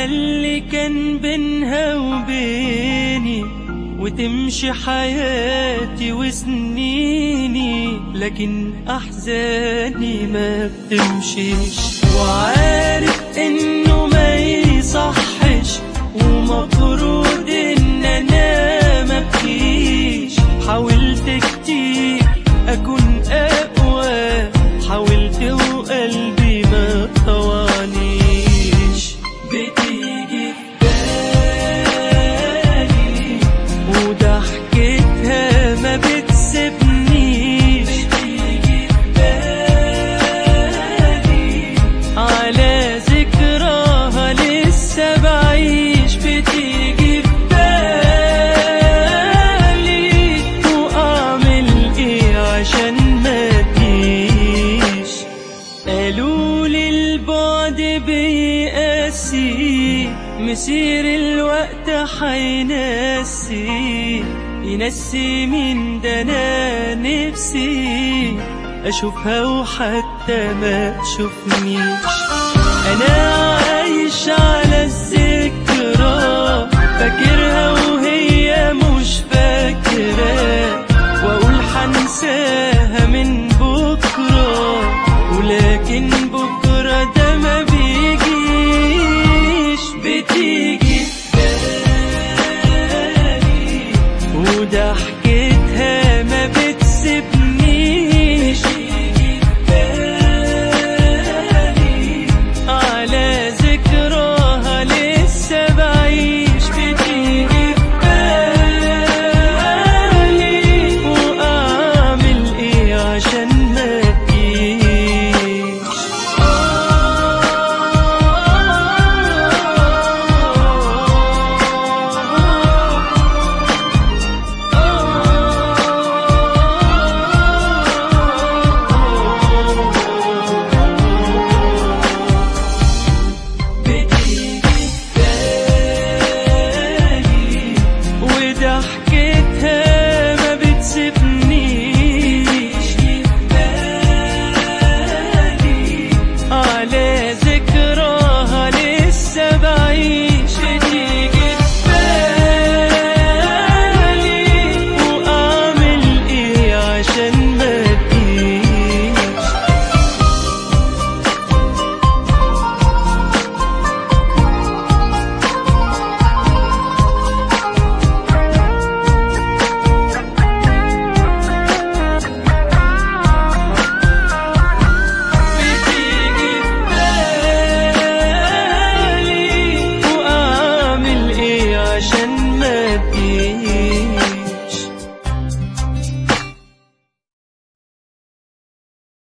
اللي كان بينها وبيني وتمشي حياتي وسنيني لكن أحزاني ما بتمشيش وعارف إنه ما يصحش ومفروض إن أنا مبكيش حاولت كتير أكون أقوى حاولت وقلبي ما طوانيش بتيجي في بالي وضحكتها ما بتسيبنيش بتيجي في بالي على ذكراها لسه بعيش بتيجي في بالي وأعمل إيه عشان ما تجيش قالوا لي البعد بيقاسي مسير الوقت حينسي ينسي مين ده انا نفسي اشوفها وحتى ما تشوفنيش انا عايش على الذكرى فاكرها وهي مش فاكرة واقول حنساها